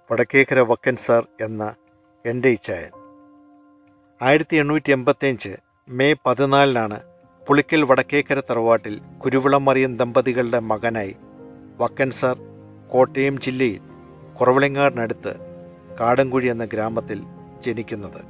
Vadakkekara വക്കൻ sir എന്ന എൻ്റെ ഇച്ഛായൻ ആയിരത്തി എണ്ണൂറ്റി എൺപത്തിയഞ്ച് മെയ് പതിനാലിനാണ് പുളിക്കൽ വടക്കേക്കര തറവാട്ടിൽ കുരുവിളം മറിയം ദമ്പതികളുടെ മകനായി വക്കൻ സാർ കോട്ടയം ജില്ലയിൽ കുറവളിങ്ങാടിനടുത്ത് കാടൻകുഴി എന്ന ഗ്രാമത്തിൽ ജനിക്കുന്നത്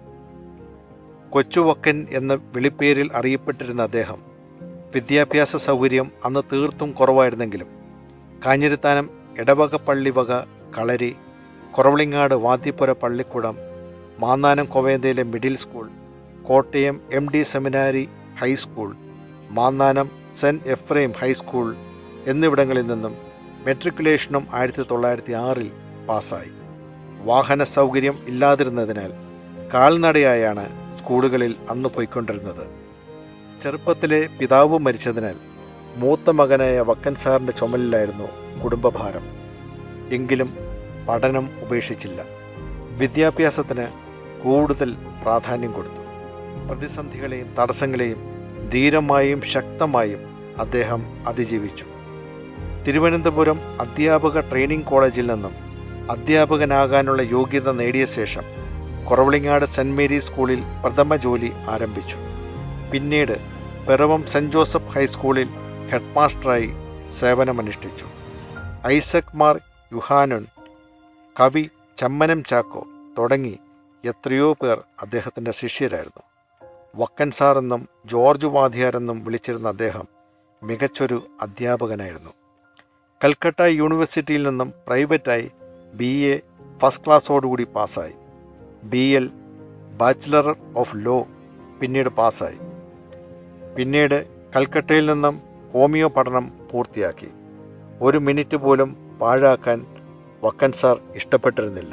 കൊച്ചുവക്കൻ എന്ന വിളിപ്പേരിൽ അറിയപ്പെട്ടിരുന്ന അദ്ദേഹം വിദ്യാഭ്യാസ സൗകര്യം അന്ന് തീർത്തും കുറവായിരുന്നെങ്കിലും കാഞ്ഞിരത്താനം ഇടവക പള്ളി വക കളരി കുറവളിങ്ങാട് വാദ്യപ്പുര പള്ളിക്കൂടം മാന്നാനം കൊവേന്തയിലെ middle school Kottayam M D seminary high school Mannanam saint Ephrem high school എന്നിവിടങ്ങളിൽ നിന്നും മെട്രിക്കുലേഷനും ആയിരത്തി തൊള്ളായിരത്തി ആറിൽ പാസ്സായി വാഹന സൗകര്യം ഇല്ലാതിരുന്നതിനാൽ കാൽനടയായാണ് സ്കൂളുകളിൽ അന്ന് പോയിക്കൊണ്ടിരുന്നത് ചെറുപ്പത്തിലെ പിതാവ് മരിച്ചതിനാൽ മൂത്ത മകനായ വക്കൻ സാറിൻ്റെ ചുമലിലായിരുന്നു കുടുംബഭാരം എങ്കിലും പഠനം ഉപേക്ഷിച്ചില്ല വിദ്യാഭ്യാസത്തിന് കൂടുതൽ പ്രാധാന്യം കൊടുത്തു പ്രതിസന്ധികളെയും തടസ്സങ്ങളെയും ധീരമായും ശക്തമായും അദ്ദേഹം അതിജീവിച്ചു തിരുവനന്തപുരം അധ്യാപക ട്രെയിനിംഗ് കോളേജിൽ നിന്നും അധ്യാപകനാകാനുള്ള യോഗ്യത നേടിയ ശേഷം കുറവളിങ്ങാട് സെൻറ് മേരീസ് സ്കൂളിൽ പ്രഥമ ജോലി ആരംഭിച്ചു പിന്നീട് പിറവം സെൻറ് ജോസഫ് ഹൈസ്കൂളിൽ ഹെഡ് മാസ്റ്ററായി സേവനമനുഷ്ഠിച്ചു ഐസക് മാർ യുഹാനൻ കവി ചമ്മനം ചാക്കോ തുടങ്ങി എത്രയോ പേർ അദ്ദേഹത്തിൻ്റെ ശിഷ്യരായിരുന്നു വക്കൻ സാർ എന്നും ജോർജ് വാദ്യാർ എന്നും വിളിച്ചിരുന്ന അദ്ദേഹം മികച്ചൊരു അധ്യാപകനായിരുന്നു കൽക്കട്ട യൂണിവേഴ്സിറ്റിയിൽ നിന്നും പ്രൈവറ്റായി ബി എ ഫസ്റ്റ് ക്ലാസ്സോടുകൂടി പാസ്സായി B L bachelor of law പിന്നീട് പാസ്സായി പിന്നീട് കൽക്കട്ടയിൽ നിന്നും ഹോമിയോ പഠനം പൂർത്തിയാക്കി ഒരു മിനിറ്റ് പോലും പാഴാക്കാൻ വക്കൻ സാർ ഇഷ്ടപ്പെട്ടിരുന്നില്ല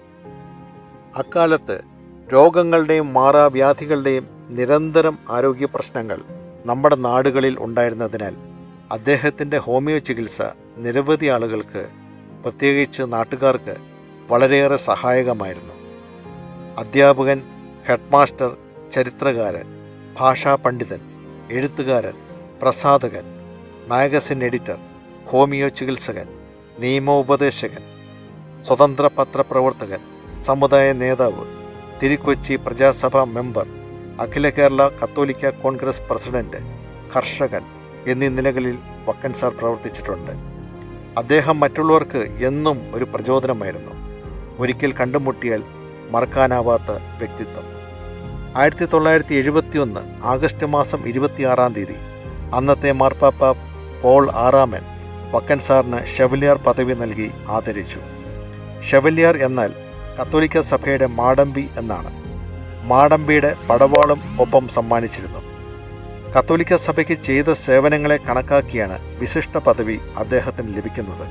അക്കാലത്ത് രോഗങ്ങളുടെയും മാറാവ്യാധികളുടെയും നിരന്തരം ആരോഗ്യ പ്രശ്നങ്ങൾ നമ്മുടെ നാടുകളിൽ ഉണ്ടായിരുന്നതിനാൽ അദ്ദേഹത്തിൻ്റെ ഹോമിയോ ചികിത്സ നിരവധി ആളുകൾക്ക് പ്രത്യേകിച്ച് നാട്ടുകാർക്ക് വളരെയേറെ സഹായകമായിരുന്നു അധ്യാപകൻ ഹെഡ് മാസ്റ്റർ ചരിത്രകാരൻ ഭാഷാ പണ്ഡിതൻ എഴുത്തുകാരൻ പ്രസാധകൻ മാഗസിൻ എഡിറ്റർ ഹോമിയോ ചികിത്സകൻ നിയമോപദേശകൻ സ്വതന്ത്ര പത്രപ്രവർത്തകൻ സമുദായ നേതാവ് തിരുക്കൊച്ചി പ്രജാസഭാ മെമ്പർ അഖില കേരള കത്തോലിക്ക കോൺഗ്രസ് പ്രസിഡന്റ് കർഷകൻ എന്നീ നിലകളിൽ വക്കൻ സാർ പ്രവർത്തിച്ചിട്ടുണ്ട് അദ്ദേഹം മറ്റുള്ളവർക്ക് എന്നും ഒരു പ്രചോദനമായിരുന്നു ഒരിക്കൽ കണ്ടുമുട്ടിയാൽ മറക്കാനാവാത്ത വ്യക്തിത്വം ആയിരത്തി തൊള്ളായിരത്തി എഴുപത്തി ഒന്ന് ആഗസ്റ്റ് മാസം ഇരുപത്തിയാറാം തീയതി അന്നത്തെ മാർപ്പാപ്പ പോൾ ആറാമൻ വക്കൻ സാറിന് ഷെവലിയാർ പദവി നൽകി ആദരിച്ചു ഷെവലിയാർ എന്നാൽ കത്തോലിക്ക സഭയുടെ മാടമ്പി എന്നാണ് മാടമ്പിയുടെ പടവാളും ഒപ്പം സമ്മാനിച്ചിരുന്നു കത്തോലിക്ക സഭയ്ക്ക് ചെയ്ത സേവനങ്ങളെ കണക്കാക്കിയാണ് വിശിഷ്ട പദവി അദ്ദേഹത്തിന് ലഭിക്കുന്നത്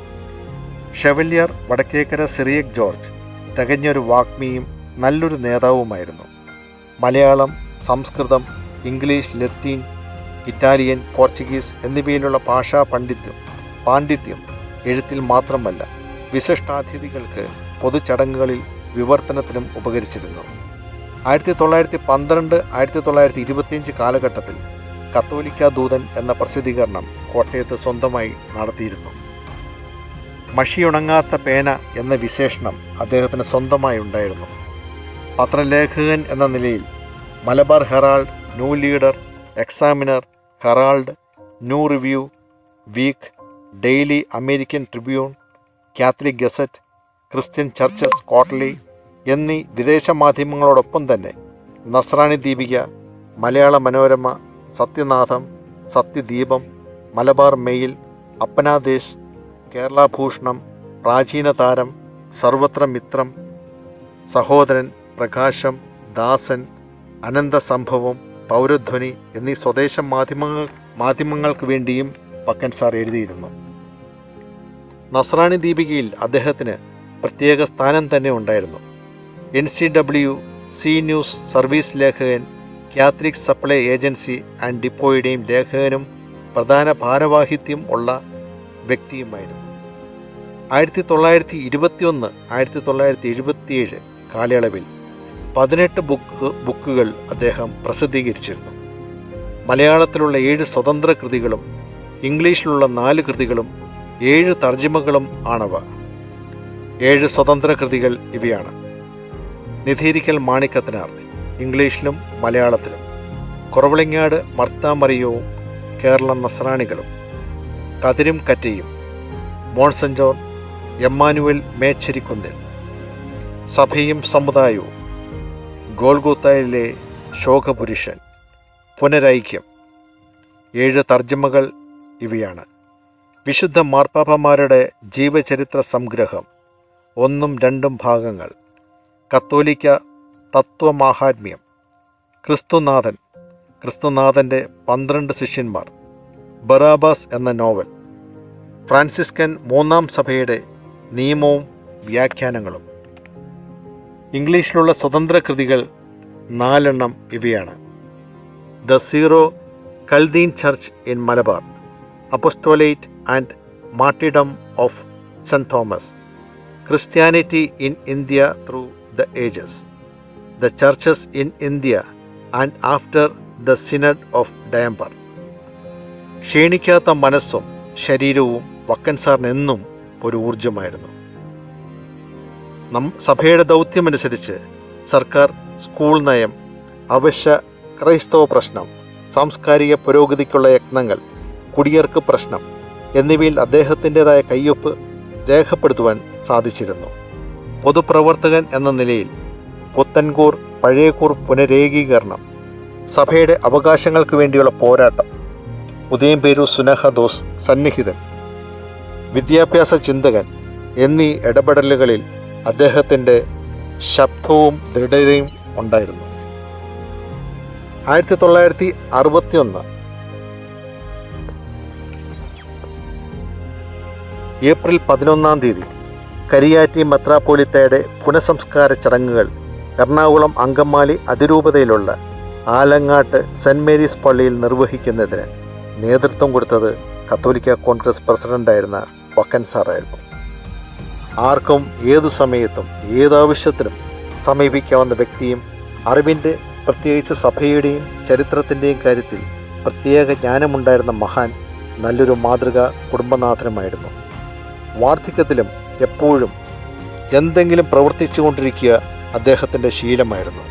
ഷെവല്യർ വടക്കേക്കര സിറിയക് ജോർജ് തികഞ്ഞൊരു വാഗ്മിയും നല്ലൊരു നേതാവുമായിരുന്നു മലയാളം സംസ്കൃതം ഇംഗ്ലീഷ് ലത്തീൻ ഇറ്റാലിയൻ പോർച്ചുഗീസ് എന്നിവയിലുള്ള ഭാഷാ പണ്ഡിത്യം പാണ്ഡിത്യം എഴുത്തിൽ മാത്രമല്ല വിശിഷ്ടാതിഥികൾക്ക് പൊതുചടങ്ങുകളിൽ വിവർത്തനത്തിനും ഉപകരിച്ചിരുന്നു ആയിരത്തി തൊള്ളായിരത്തി പന്ത്രണ്ട് ആയിരത്തി തൊള്ളായിരത്തി ഇരുപത്തിയഞ്ച് കാലഘട്ടത്തിൽ കത്തോലിക്ക ദൂതൻ എന്ന പ്രസിദ്ധീകരണം കോട്ടയത്ത് സ്വന്തമായി നടത്തിയിരുന്നു മഷിയുണങ്ങാത്ത പേന എന്ന വിശേഷണം അദ്ദേഹത്തിന് സ്വന്തമായി ഉണ്ടായിരുന്നു പത്രലേഖകൻ എന്ന നിലയിൽ Malabar herald new leader examiner herald new review week daily American tribune Catholic gazette Christian churches quarterly എന്നീ വിദേശ മാധ്യമങ്ങളോടൊപ്പം തന്നെ നസ്രാണി ദീപിക മലയാള മനോരമ സത്യനാഥം സത്യദീപം മലബാർ മെയിൽ അപ്പനാദേശ് കേരള ഭൂഷണം പ്രാചീന താരം സർവത്ര മിത്രം സഹോദരൻ പ്രകാശം ദാസൻ അനന്ത സംഭവം പൗരധ്വനി എന്നീ സ്വദേശ മാധ്യമങ്ങൾ മാധ്യമങ്ങൾക്ക് വേണ്ടിയും പക്കൻ സാർ എഴുതിയിരുന്നു നസ്രാണി ദീപികയിൽ അദ്ദേഹത്തിന് പ്രത്യേക സ്ഥാനം തന്നെ ഉണ്ടായിരുന്നു N C W C news service ലേഖകൻ കാത്തലിക് സപ്ലൈ ഏജൻസി ആൻഡ് ഡിപ്പോയുടെയും ലേഖകനും പ്രധാന ഭാരവാഹിത്യം ഉള്ള വ്യക്തിയുമായിരുന്നു ആയിരത്തി തൊള്ളായിരത്തി ഇരുപത്തിയൊന്ന് ആയിരത്തി തൊള്ളായിരത്തി എഴുപത്തിയേഴ് കാലയളവിൽ പതിനെട്ട് ബുക്ക് ബുക്കുകൾ അദ്ദേഹം പ്രസിദ്ധീകരിച്ചിരുന്നു മലയാളത്തിലുള്ള ഏഴ് സ്വതന്ത്ര കൃതികളും ഇംഗ്ലീഷിലുള്ള നാല് കൃതികളും ഏഴ് തർജ്ജിമകളും ആണവ ഏഴ് സ്വതന്ത്ര കൃതികൾ ഇവയാണ് നിധീരിക്കൽ മാണിക്കത്തിനാർ ഇംഗ്ലീഷിലും മലയാളത്തിലും കുറവളിങ്ങാട് മർത്താമറിയവും കേരള നസ്രാണികളും കതിരും കറ്റയും മോൺസഞ്ചോർ എമ്മാനുവൽ മേച്ചരിക്കുന്നിൽ സഭയും സമുദായവും ഗോൾഗൂത്തയിലെ ശോകപുരുഷൻ പുനരൈക്യം ഏഴ് തർജ്ജമകൾ ഇവയാണ് വിശുദ്ധ മാർപ്പാപ്പമാരുടെ ജീവചരിത്ര സംഗ്രഹം ഒന്നും രണ്ടും ഭാഗങ്ങൾ കത്തോലിക്ക തത്വമാഹാത്മ്യം ക്രിസ്തുനാഥൻ ക്രിസ്തുനാഥൻ്റെ പന്ത്രണ്ട് ശിഷ്യന്മാർ ബറാബാസ് എന്ന നോവൽ ഫ്രാൻസിസ്കൻ മൂന്നാം സഭയുടെ നിയമവും വ്യാഖ്യാനങ്ങളും ഇംഗ്ലീഷിലുള്ള സ്വതന്ത്ര കൃതികൾ നാലെണ്ണം ഇവയാണ് the Syro Chaldean church in Malabar apostolate and martyrdom of saint Thomas Christianity in India through the ages the churches in India and after the synod of Diamper ക്ഷീണിക്കാത്ത മനസ്സും ശരീരവും വക്കൻ സാറിന് എന്നും ഒരു ഊർജമായിരുന്നു നം സഭയുടെ ദൗത്യമനുസരിച്ച് സർക്കാർ സ്കൂൾ നയം അവശ്യ ക്രൈസ്തവ പ്രശ്നം സാംസ്കാരിക പുരോഗതിക്കുള്ള യത്നങ്ങൾ കുടിയേർക്ക് പ്രശ്നം എന്നിവയിൽ അദ്ദേഹത്തിൻ്റെതായ കയ്യൊപ്പ് രേഖപ്പെടുത്തുവാൻ സാധിച്ചിരുന്നു പൊതുപ്രവർത്തകൻ എന്ന നിലയിൽ പുത്തൻകൂർ പഴയകൂർ പുനരേകീകരണം സഭയുടെ അവകാശങ്ങൾക്ക് വേണ്ടിയുള്ള പോരാട്ടം ഉദയംപേരു സുനഹദോസ് സന്നിഹിതൻ വിദ്യാഭ്യാസ ചിന്തകൻ എന്നീ ഇടപെടലുകളിൽ അദ്ദേഹത്തിൻ്റെ ശബ്ദവും ദൃഢതയും ഉണ്ടായിരുന്നു ആയിരത്തി തൊള്ളായിരത്തി അറുപത്തിയൊന്ന് ഏപ്രിൽ പതിനൊന്നാം തീയതി കരിയാറ്റി മെത്രാപ്പോലിത്തയുടെ പുനഃസംസ്കാര ചടങ്ങുകൾ എറണാകുളം അങ്കമാലി അതിരൂപതയിലുള്ള ആലങ്ങാട്ട് സെൻറ് മേരീസ് പള്ളിയിൽ നിർവഹിക്കുന്നതിന് നേതൃത്വം കൊടുത്തത് കത്തോലിക്ക കോൺഗ്രസ് പ്രസിഡന്റായിരുന്ന വക്കൻ സാറായിരുന്നു ആർക്കും ഏതു സമയത്തും ഏതാവശ്യത്തിനും സമീപിക്കാവുന്ന വ്യക്തിയും അറിവിൻ്റെ പ്രത്യേകിച്ച് സഭയുടെയും ചരിത്രത്തിൻ്റെയും കാര്യത്തിൽ പ്രത്യേക ജ്ഞാനമുണ്ടായിരുന്ന മഹാൻ നല്ലൊരു മാതൃക കുടുംബനാഥനുമായിരുന്നു വാർദ്ധക്യത്തിലും എപ്പോഴും എന്തെങ്കിലും പ്രവർത്തിച്ചുകൊണ്ടിരിക്കുക അദ്ദേഹത്തിൻ്റെ ശീലമായിരുന്നു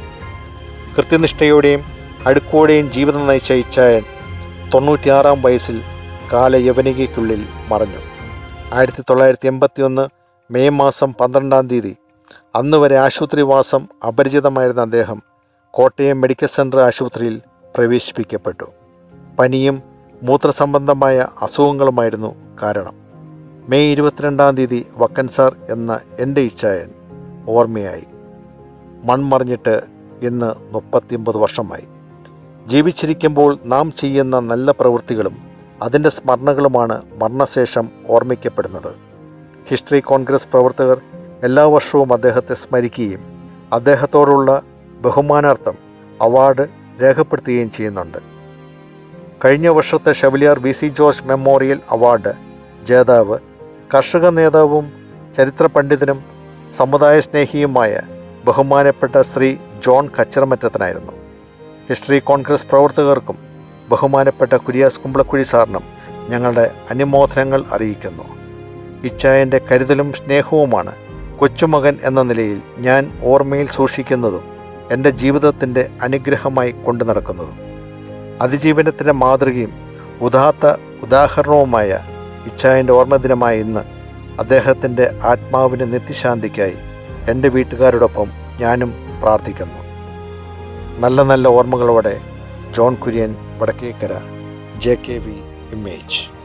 കൃത്യനിഷ്ഠയോടെയും അടുക്കോടെയും ജീവിതം നയിച്ച ഇച്ചായൻ തൊണ്ണൂറ്റിയാറാം വയസ്സിൽ കാലയവനികയ്ക്കുള്ളിൽ മറഞ്ഞു ആയിരത്തി തൊള്ളായിരത്തി എൺപത്തി ഒന്ന് മെയ് മാസം പന്ത്രണ്ടാം തീയതി അന്ന് വരെ ആശുപത്രിവാസം അപരിചിതമായിരുന്ന അദ്ദേഹം കോട്ടയം മെഡിക്കൽ സെൻറ്റർ ആശുപത്രിയിൽ പ്രവേശിപ്പിക്കപ്പെട്ടു പനിയും മൂത്രസംബന്ധമായ അസുഖങ്ങളുമായിരുന്നു കാരണം മെയ് ഇരുപത്തിരണ്ടാം തീയതി വക്കൻ സാർ എന്ന എൻ്റെ ഇച്ഛായൻ ഓർമ്മയായി മൺമറിഞ്ഞിട്ട് ഇന്ന് മുപ്പത്തിയൊമ്പത് വർഷമായി ജീവിച്ചിരിക്കുമ്പോൾ നാം ചെയ്യുന്ന നല്ല പ്രവൃത്തികളും അതിൻ്റെ സ്മരണകളുമാണ് മരണശേഷം ഓർമ്മിക്കപ്പെടുന്നത് ഹിസ്റ്ററി കോൺഗ്രസ് പ്രവർത്തകർ എല്ലാ വർഷവും അദ്ദേഹത്തെ സ്മരിക്കുകയും അദ്ദേഹത്തോടുള്ള ബഹുമാനാർത്ഥം അവാർഡ് രേഖപ്പെടുത്തുകയും ചെയ്യുന്നുണ്ട് കഴിഞ്ഞ വർഷത്തെ chevalier V C George memorial award ജേതാവ് കർഷക നേതാവും ചരിത്ര പണ്ഡിതനും സമുദായ സ്നേഹിയുമായ ബഹുമാനപ്പെട്ട ശ്രീ ജോൺ കച്ചിറമറ്റത്തിനായിരുന്നു ഹിസ്റ്ററി കോൺഗ്രസ് പ്രവർത്തകർക്കും ബഹുമാനപ്പെട്ട കുര്യാസ് കുമ്പളക്കുഴി സാറിനും ഞങ്ങളുടെ അനുമോദനങ്ങൾ അറിയിക്കുന്നു ഇച്ചായൻ്റെ കരുതലും സ്നേഹവുമാണ് കൊച്ചുമകൻ എന്ന നിലയിൽ ഞാൻ ഓർമ്മയിൽ സൂക്ഷിക്കുന്നതും എൻ്റെ ജീവിതത്തിൻ്റെ അനുഗ്രഹമായി കൊണ്ടു നടക്കുന്നതും അതിജീവനത്തിൻ്റെ മാതൃകയും ഉദാത്ത ഉദാഹരണവുമായ ഇച്ചായൻ്റെ ഓർമ്മദിനമായ ഇന്ന് അദ്ദേഹത്തിൻ്റെ ആത്മാവിന് നിത്യശാന്തിക്കായി എൻ്റെ വീട്ടുകാരോടൊപ്പം ഞാനും പ്രാർത്ഥിക്കുന്നു നല്ല നല്ല ഓർമ്മകളോടെ John Kurian Vadakkekara J K V image